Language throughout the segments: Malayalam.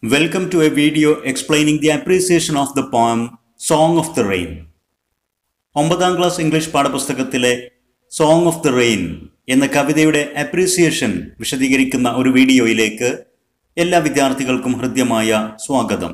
Welcome to a video explaining the appreciation of the poem Song of the Rain. ഒമ്പതാം ക്ലാസ് ഇംഗ്ലീഷ് പാഠപുസ്തകത്തിലെ സോങ് ഓഫ് ദ റെയിൻ എന്ന കവിതയുടെ അപ്രീസിയേഷൻ വിശദീകരിക്കുന്ന ഒരു വീഡിയോയിലേക്ക് എല്ലാ വിദ്യാർത്ഥികൾക്കും ഹൃദ്യമായ സ്വാഗതം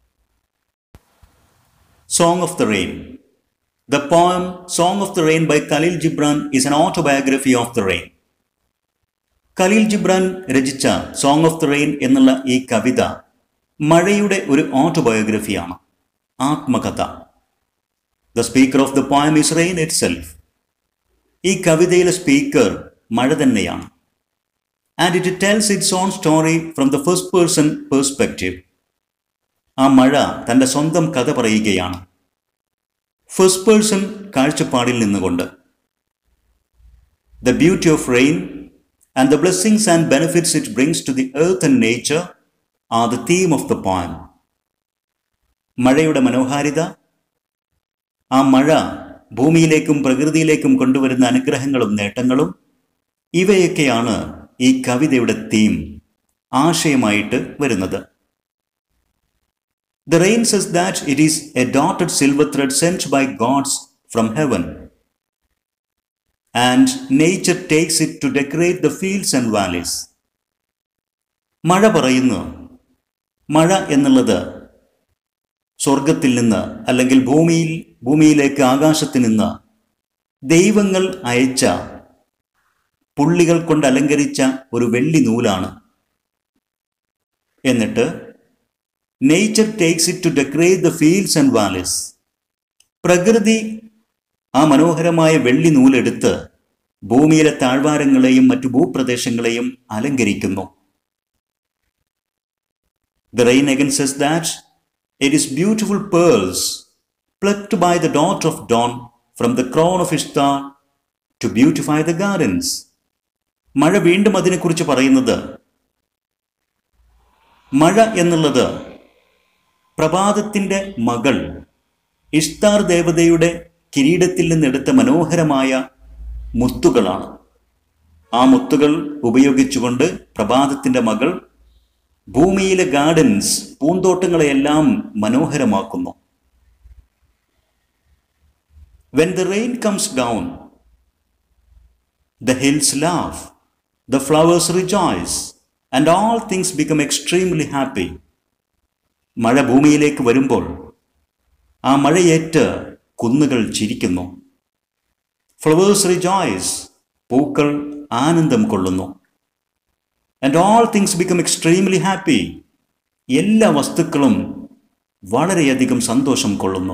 song of the rain the poem song of the rain by Kahlil Gibran is an autobiography of the rain Khalil Gibran രചിച്ച സോങ് ഓഫ് ദ റെയിൻ എന്നുള്ള ഈ കവിത മഴയുടെ ഒരു ഓട്ടോബയോഗ്രഫിയാണ് ആത്മകഥ the speaker of the poem is rain itself ഈ കവിതയിലെ സ്പീക്കർ മഴ തന്നെയാണ് and it tells its own story from the first person perspective ആ മഴ തൻ്റെ സ്വന്തം കഥ പറയുകയാണ് ഫസ്റ്റ് പേഴ്സൺ കാഴ്ചപ്പാടിൽ നിന്നുകൊണ്ട് the beauty of rain and the blessings and benefits it brings to the earth and nature are the theme of the poem. മഴയുടെ മനോഹാരിത ആ മഴ ഭൂമിയിലേക്കും പ്രകൃതിയിലേക്കും കൊണ്ടുവരുന്ന അനുഗ്രഹങ്ങളും നേട്ടങ്ങളും ഇവയൊക്കെയാണ് ഈ കവിതയുടെ തീം ആശയമായിട്ട് വരുന്നത് the rain says that it is a dotted silver thread sent by gods from heaven and nature takes it to decorate the fields and valleys മഴ പറയുന്നു മഴ എന്നുള്ളത് സ്വർഗത്തിൽ നിന്ന് അല്ലെങ്കിൽ ഭൂമിയിൽ ഭൂമിയിലേക്ക് ആകാശത്ത് നിന്ന് ദൈവങ്ങൾ അയച്ച പുള്ളികൾ കൊണ്ട് അലങ്കരിച്ച ഒരു വെള്ളി നൂലാണ് എന്നിട്ട് nature takes it to decorate the fields and valleys പ്രകൃതി ആ മനോഹരമായ വെള്ളി നൂലെടുത്ത് ഭൂമിയിലെ താഴ്വാരങ്ങളെയും മറ്റു ഭൂപ്രദേശങ്ങളെയും അലങ്കരിക്കുന്നു the rain announces that it is beautiful pearls plucked by the daughter of dawn from the crown of Ishtar to beautify the gardens മഴ വീണ്ടും അതിനെക്കുറിച്ച് പറയുന്നത് മഴ എന്നുള്ളത് പ്രഭാതത്തിൻ്റെ മകൾ ഇഷ്താർ ദേവതയുടെ കിരീടത്തിൽ നിന്നെടുത്ത മനോഹരമായ മുത്തുകളാണ് ആ മുത്തുകൾ ഉപയോഗിച്ചുകൊണ്ട് പ്രഭാതത്തിന്റെ മകൾ ഭൂമിയിലെ ഗാർഡൻസ് പൂന്തോട്ടങ്ങളെയെല്ലാം മനോഹരമാക്കുന്നു when the rain comes down the hills laugh the flowers rejoice and all things become extremely happy മഴ ഭൂമിയിലേക്ക് വരുമ്പോൾ ആ മഴയേറ്റ് കുന്നുകൾ ചിരിക്കുന്നു ഫ്ലവേഴ്സ് റിജോയ്സ് പൂക്കൾ ആനന്ദം കൊള്ളുന്നു and all things become extremely happy എല്ലാ വസ്തുക്കളും വളരെയധികം സന്തോഷം കൊള്ളുന്നു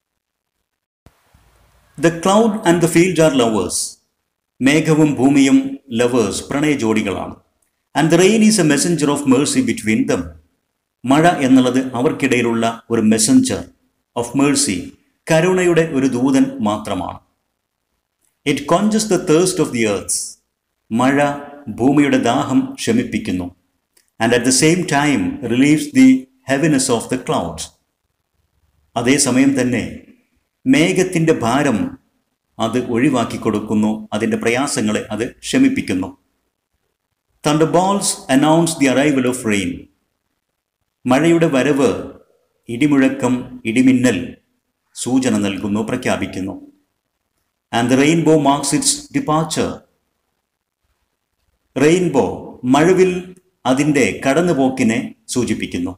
the cloud and the field are lovers മേഘവും ഭൂമിയും ലവേഴ്സ് പ്രണയ ജോഡികളാണ് and the rain is a messenger of mercy between them മഴ എന്നുള്ളത് അവർക്കിടയിലുള്ള ഒരു മെസ്സഞ്ചർ ഓഫ് മേഴ്സി കരുണയുടെ ഒരു ദൂതൻ മാത്രമാണ് it quenches the thirst of the earth's മഴ ഭൂമിയുടെ ദാഹം ശമിപ്പിക്കുന്നു and at the same time relieves the heaviness of the clouds അതേസമയം തന്നെ മേഘത്തിൻ്റെ ഭാരം അത് ഒഴിവാക്കി കൊടുക്കുന്നു അതിൻ്റെ പ്രയാസങ്ങളെ അത് ശമിപ്പിക്കുന്നു thunderbolts announce the arrival of rain മഴയുടെ വരവ് ഇടിമുഴക്കം ഇടിമിന്നൽ സൂചന നൽകുന്നു പ്രഖ്യാപിക്കുന്നു and the rainbow marks its departure rainbow മഴവിൽ അതിൻ്റെ കടന്നുപോക്കിനെ സൂചിപ്പിക്കുന്നു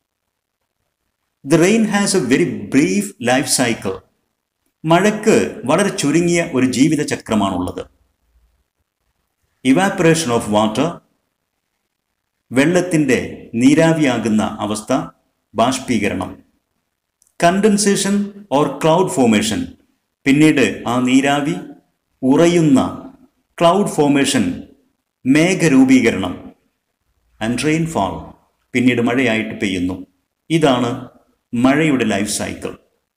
the rain has a very brief life cycle മഴയ്ക്ക് വളരെ ചുരുങ്ങിയ ഒരു ജീവിത ചക്രമാണുള്ളത് ഇവാപ്പറേഷൻ ഓഫ് വാട്ടർ വെള്ളത്തിൻ്റെ നീരാവിയാകുന്ന അവസ്ഥ ബാഷ്പീകരണം കണ്ടൻസേഷൻ ഓർ ക്ലൗഡ് ഫോമേഷൻ പിന്നീട് ആ നീരാവി ഉറയുന്ന ക്ലൗഡ് ഫോമേഷൻ മേഘരൂപീകരണം ആൻഡ് റെയിൻഫാൾ പിന്നീട് മഴയായിട്ട് പെയ്യുന്നു ഇതാണ് മഴയുടെ ലൈഫ് സൈക്കിൾ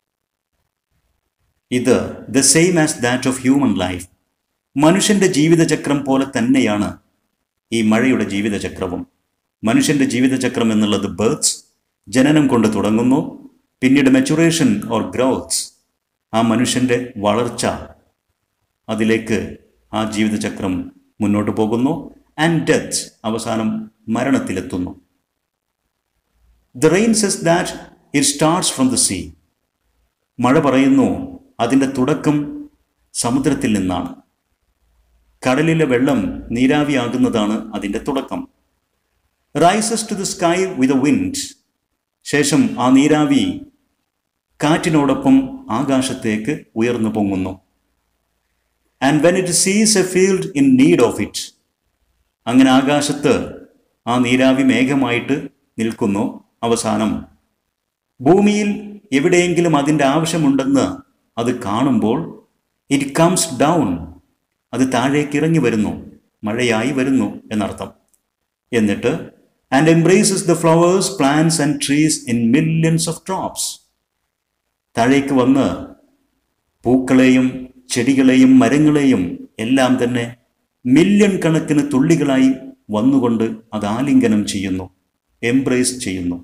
ഇത് the same as that of human life മനുഷ്യന്റെ ജീവിതചക്രം പോലെ തന്നെയാണ് ഈ മഴയുടെ ജീവിതചക്രവും മനുഷ്യന്റെ ജീവിതചക്രം എന്നുള്ളത് ബേർത്ത്സ് ജനനം കൊണ്ട് തുടങ്ങുന്നു പിന്നീട് മെച്ചുറേഷൻ ഓർ ഗ്രോത്ത്സ് ആ മനുഷ്യന്റെ വളർച്ച അതിലേക്ക് ആ ജീവിതചക്രം മുന്നോട്ട് പോകുന്നു ആൻഡ് ഡെത്ത് അവസാനം മരണത്തിലെത്തുന്നു the rain says that it starts from the sea മഴ പറയുന്നു അതിൻ്റെ തുടക്കം സമുദ്രത്തിൽ നിന്നാണ് കടലിലെ വെള്ളം നീരാവിയാകുന്നതാണ് അതിൻ്റെ തുടക്കം rises to the sky with a wind ശേഷം ആ നീരാവി കാറ്റിനോടൊപ്പം ആകാശത്തേക്ക് ഉയർന്നു പൊങ്ങുന്നു and when it sees a field in need of it അങ്ങനെ ആകാശത്ത് ആ നീരാവി മേഘമായിട്ട് നിൽക്കുന്നു അവസാനം ഭൂമിയിൽ എവിടെയെങ്കിലും അതിൻ്റെ ആവശ്യമുണ്ടെന്ന് അത് കാണുമ്പോൾ ഇറ്റ് കംസ് ഡൗൺ അത് താഴേക്ക് ഇറങ്ങി വരുന്നു മഴയായി വരുന്നു എന്നർത്ഥം എന്നിട്ട് and embraces the flowers plants and trees in millions of drops താഴേക്ക് വന്ന് പൂക്കളെയും ചെടികളെയും മരങ്ങളെയും എല്ലാം തന്നെ മില്യൺ കണക്കിന് തുള്ളികളായി വന്നുകൊണ്ട് അത് ആലിംഗനം ചെയ്യുന്നു എംബ്രേസ് ചെയ്യുന്നു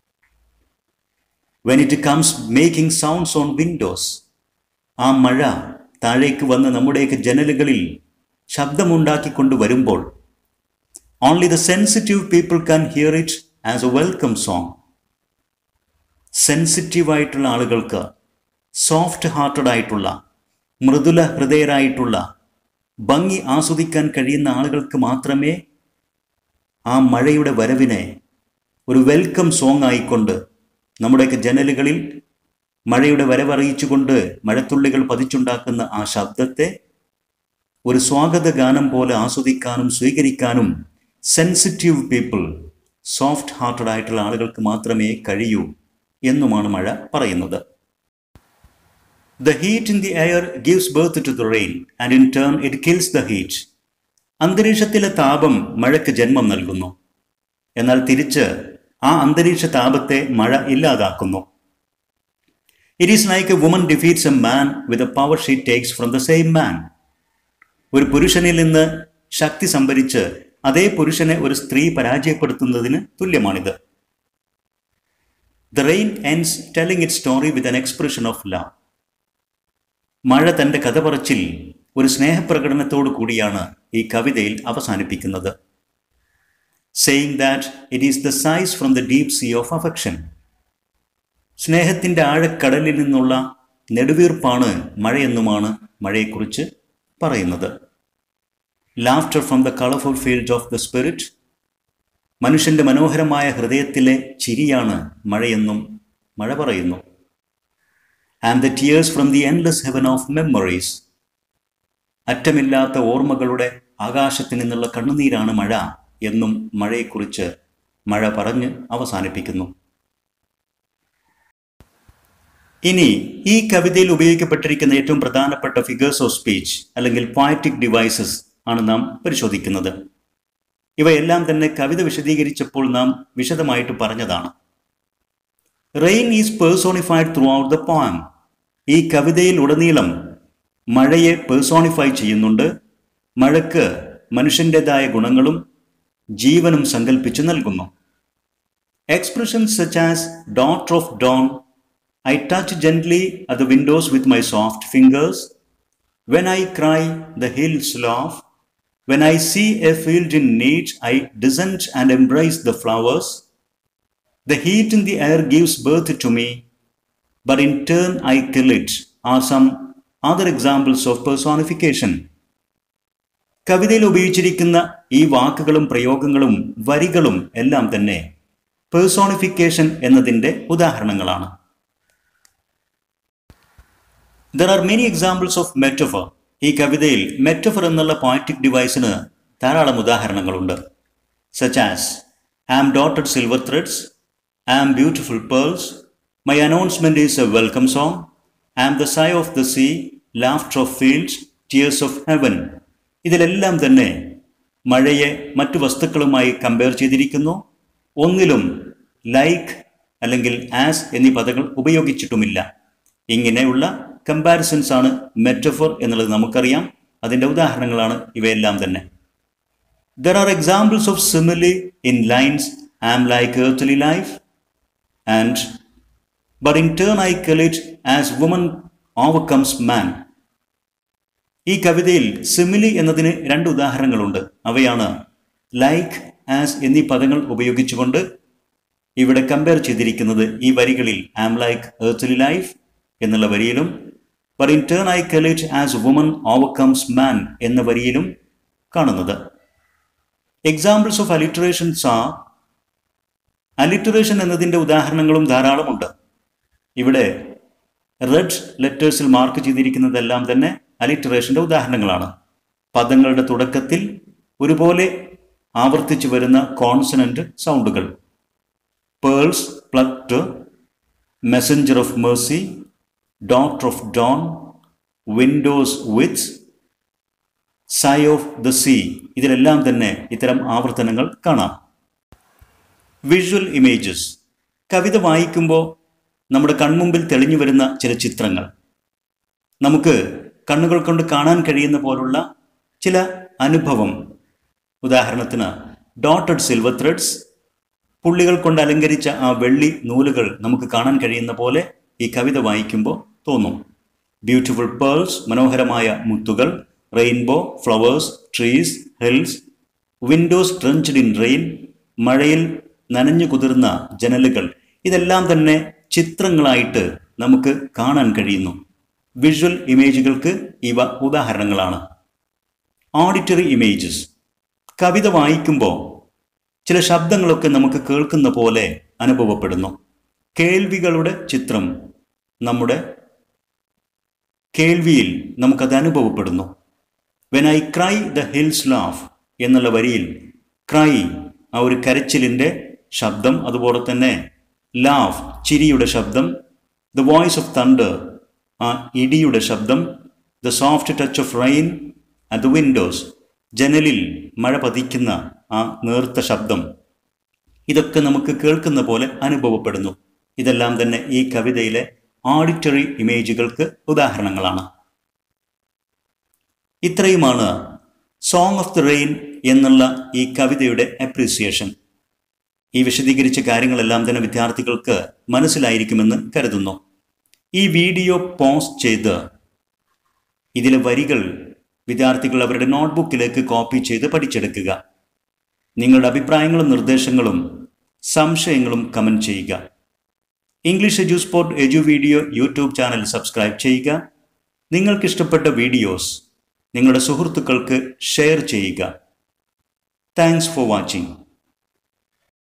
when it comes making sounds on windows ആ മഴ താഴേക്ക് വന്ന് നമ്മുടെയൊക്കെ ജനലുകളിൽ ശബ്ദമുണ്ടാക്കിക്കൊണ്ട് വരുമ്പോൾ only the sensitive people can hear it as a welcome song സെൻസിറ്റീവായിട്ടുള്ള ആളുകൾക്ക് സോഫ്റ്റ് ഹാർട്ടഡ് ആയിട്ടുള്ള മൃദുല ഹൃദയരായിട്ടുള്ള ഭംഗി ആസ്വദിക്കാൻ കഴിയുന്ന ആളുകൾക്ക് മാത്രമേ ആ മഴയുടെ വരവിനെ ഒരു വെൽക്കം സോങ് ആയിക്കൊണ്ട് നമ്മുടെയൊക്കെ ജനലുകളിൽ മഴയുടെ വരവറിയിച്ചുകൊണ്ട് മഴത്തുള്ളികൾ പതിച്ചുണ്ടാക്കുന്ന ആ ശബ്ദത്തെ ഒരു സ്വാഗത ഗാനം പോലെ ആസ്വദിക്കാനും സ്വീകരിക്കാനും സെൻസിറ്റീവ് പീപ്പിൾ സോഫ്റ്റ് ഹാർട്ടഡ് ആയിട്ടുള്ള ആളുകൾക്ക് മാത്രമേ കഴിയൂ എന്നുമാണ് മഴ പറയുന്നത് the heat in the air gives birth to the rain and in turn it kills the heat അന്തരീക്ഷത്തിലെ താപം മഴയ്ക്ക് ജന്മം നൽകുന്നു എന്നാൽ തിരിച്ച് ആ അന്തരീക്ഷ താപത്തെ മഴ ഇല്ലാതാക്കുന്നു it is like a woman defeats a man with a power she takes from the same man ഒരു പുരുഷനിൽ നിന്ന് ശക്തി സംഭരിച്ച് അതേ പുരുഷനെ ഒരു സ്ത്രീ പരാജയപ്പെടുത്തുന്നതിന് തുല്യമാണിത് the rain ends telling it story with an expression of love മഴ തൻ്റെ കഥ പറച്ചിൽ ഒരു സ്നേഹപ്രകടനത്തോടു കൂടിയാണ് ഈ കവിതയിൽ അവസാനിപ്പിക്കുന്നത് saying that it is the sighs from the deep sea of affection സ്നേഹത്തിൻ്റെ ആഴക്കടലിൽ നിന്നുള്ള നെടുവീർപ്പാണ് മഴയെന്നുമാണ് മഴയെക്കുറിച്ച് പറയുന്നത് laughter from the colourful field of the spirit മനുഷ്യന്റെ മനോഹരമായ ഹൃദയത്തിലെ ചിരിയാണ് മഴയെന്നും മഴ പറയുന്നു and the tears from the endless heaven of memories അറ്റമില്ലാത്ത ഓർമ്മകളുടെ ആകാശത്ത് നിന്നുള്ള കണ്ണുനീരാണ് മഴ എന്നും മഴയെക്കുറിച്ച് മഴ പറഞ്ഞ് അവസാനിപ്പിക്കുന്നു ഇനി ഈ കവിതയിൽ ഉപയോഗിക്കപ്പെട്ടിരിക്കുന്ന ഏറ്റവും പ്രധാനപ്പെട്ട ഫിഗേഴ്സ് ഓഫ് സ്പീച്ച് അല്ലെങ്കിൽ പോയറ്റിക് ഡിവൈസസ് ആണ് നാം പരിശോധിക്കുന്നത് ഇവയെല്ലാം തന്നെ കവിത വിശദീകരിച്ചപ്പോൾ നാം വിശദമായിട്ട് പറഞ്ഞതാണ് rain is personified throughout the poem ഈ കവിതയിൽ ഉടനീളം മഴയെ പേഴ്സോണിഫൈ ചെയ്യുന്നുണ്ട് മഴക്ക് മനുഷ്യൻ്റെതായ ഗുണങ്ങളും ജീവനും സങ്കല്പിച്ച് നൽകുന്നു expressions such as daughter of dawn I touch gently at the windows with my soft fingers when I cry the hills laugh when I see a field in need I descend and embrace the flowers The heat in the air gives birth to me, but in turn I kill it, are some other examples of personification. കവിതയിൽ ഉപയോഗിച്ചിരിക്കുന്ന ഈ വാക്കുകളും പ്രയോഗങ്ങളും വരികളും എല്ലാം തന്നെ പേഴ്സോണിഫിക്കേഷൻ എന്നതിൻ്റെ ഉദാഹരണങ്ങളാണ് there are many examples of metaphor ഈ കവിതയിൽ മെറ്റഫർ എന്നുള്ള പോയറ്റിക് ഡിവൈസിന് ധാരാളം ഉദാഹരണങ്ങളുണ്ട് such as am dotted silver threads am beautiful pearls my announcement is a welcome song am the sigh of the sea laughter of fields tears of heaven ഇതിലെല്ലാം തന്നെ മഴയെ മറ്റു വസ്തുക്കളുമായി കമ്പയർ ചെയ്തിരിക്കുന്നു ഒന്നിലും ലൈക്ക് അല്ലെങ്കിൽ ആസ് എന്നീ പദങ്ങൾ ഉപയോഗിച്ചിട്ടുമില്ല ഇങ്ങനെയുള്ള കമ്പാരിസൺസ് ആണ് മെറ്റഫോർ എന്നുള്ളത് നമുക്കറിയാം അതിൻ്റെ ഉദാഹരണങ്ങളാണ് ഇവയെല്ലാം തന്നെ there are examples of simile in lines am like earthly life and but in turn I kill it as woman overcomes man ഈ കവിതയിൽ സിമിലി എന്നതിന് രണ്ട് ഉദാഹരണങ്ങളുണ്ട് അവയാണ് ലൈക്ക് ആസ് എന്നീ പദങ്ങൾ ഉപയോഗിച്ചുകൊണ്ട് ഇവിടെ കമ്പയർ ചെയ്തിരിക്കുന്നത് ഈ വരികളിൽ ആം ലൈക്ക് എർത്തലി ലൈഫ് എന്നുള്ള വരിയിലും but in turn I kill it as woman overcomes man എന്ന വരിയിലും കാണുന്നത് എക്സാമ്പിൾസ് ഓഫ് അലിറ്ററേഷൻസ് ആ അലിറ്ററേഷൻ എന്നതിൻ്റെ ഉദാഹരണങ്ങളും ധാരാളമുണ്ട് ഇവിടെ റെഡ് ലെറ്റേഴ്സിൽ മാർക്ക് ചെയ്തിരിക്കുന്നതെല്ലാം തന്നെ അലിറ്ററേഷൻ്റെ ഉദാഹരണങ്ങളാണ് പദങ്ങളുടെ തുടക്കത്തിൽ ഒരുപോലെ ആവർത്തിച്ചു വരുന്ന കോൺസണന്റ് സൗണ്ടുകൾ pearls plucked messenger of mercy daughter of dawn windows with sigh of the sea ഇതിലെല്ലാം തന്നെ ഇത്തരം ആവർത്തനങ്ങൾ കാണാം വിഷ്വൽ ഇമേജസ് കവിത വായിക്കുമ്പോൾ നമ്മുടെ കൺമുമ്പിൽ തെളിഞ്ഞു വരുന്ന ചില ചിത്രങ്ങൾ നമുക്ക് കണ്ണുകൾ കൊണ്ട് കാണാൻ കഴിയുന്ന പോലുള്ള ചില അനുഭവം ഉദാഹരണത്തിന് ഡോട്ടഡ് സിൽവർ ത്രെഡ്സ് പുള്ളികൾ കൊണ്ട് അലങ്കരിച്ച ആ വെള്ളി നൂലുകൾ നമുക്ക് കാണാൻ കഴിയുന്ന പോലെ ഈ കവിത വായിക്കുമ്പോൾ തോന്നും ബ്യൂട്ടിഫുൾ പേൾസ് മനോഹരമായ മുത്തുകൾ rainbow flowers trees hills windows drenched in rain മഴയിൽ നനഞ്ഞു കുതിർന്ന ജനലുകൾ ഇതെല്ലാം തന്നെ ചിത്രങ്ങളായിട്ട് നമുക്ക് കാണാൻ കഴിയുന്നു വിഷ്വൽ ഇമേജുകൾക്ക് ഇവ ഉദാഹരണങ്ങളാണ് ഓഡിറ്ററി ഇമേജസ് കവിത വായിക്കുമ്പോൾ ചില ശബ്ദങ്ങളൊക്കെ നമുക്ക് കേൾക്കുന്ന പോലെ അനുഭവപ്പെടുന്നു കേൾവികളുടെ ചിത്രം നമ്മുടെ കേൾവിയിൽ നമുക്കത് അനുഭവപ്പെടുന്നു when I cry the hills laugh എന്നുള്ള വരിയിൽ ക്രൈ ആ ഒരു കരച്ചിലിൻ്റെ ശബ്ദം അതുപോലെ തന്നെ ലാഫ് ചിരിയുടെ ശബ്ദം ദ വോയിസ് ഓഫ് തണ്ടർ ആ ഇടിയുടെ ശബ്ദം the soft touch of rain at the windows ജനലിൽ മഴ പതിക്കുന്ന ആ നേർത്ത ശബ്ദം ഇതൊക്കെ നമുക്ക് കേൾക്കുന്ന പോലെ അനുഭവപ്പെടുന്നു ഇതെല്ലാം തന്നെ ഈ കവിതയിലെ ഓഡിറ്ററി ഇമേജുകൾക്ക് ഉദാഹരണങ്ങളാണ് ഇത്രയുമാണ് സോങ് ഓഫ് ദി റെയിൻ എന്നുള്ള ഈ കവിതയുടെ അപ്രീസിയേഷൻ ഈ വിശദീകരിച്ച കാര്യങ്ങളെല്ലാം തന്നെ വിദ്യാർത്ഥികൾക്ക് മനസ്സിലായിരിക്കുമെന്ന് കരുതുന്നു ഈ വീഡിയോ പോസ്റ്റ് ചെയ്ത് ഇതിലെ വരികൾ വിദ്യാർത്ഥികൾ അവരുടെ നോട്ട്ബുക്കിലേക്ക് കോപ്പി ചെയ്ത് പഠിച്ചെടുക്കുക നിങ്ങളുടെ അഭിപ്രായങ്ങളും നിർദ്ദേശങ്ങളും സംശയങ്ങളും കമൻറ്റ് ചെയ്യുക English edu sport edu video YouTube channel subscribe ചെയ്യുക നിങ്ങൾക്ക് ഇഷ്ടപ്പെട്ട വീഡിയോസ് നിങ്ങളുടെ സുഹൃത്തുക്കൾക്ക് ഷെയർ ചെയ്യുക താങ്ക്സ് ഫോർ വാച്ചിങ്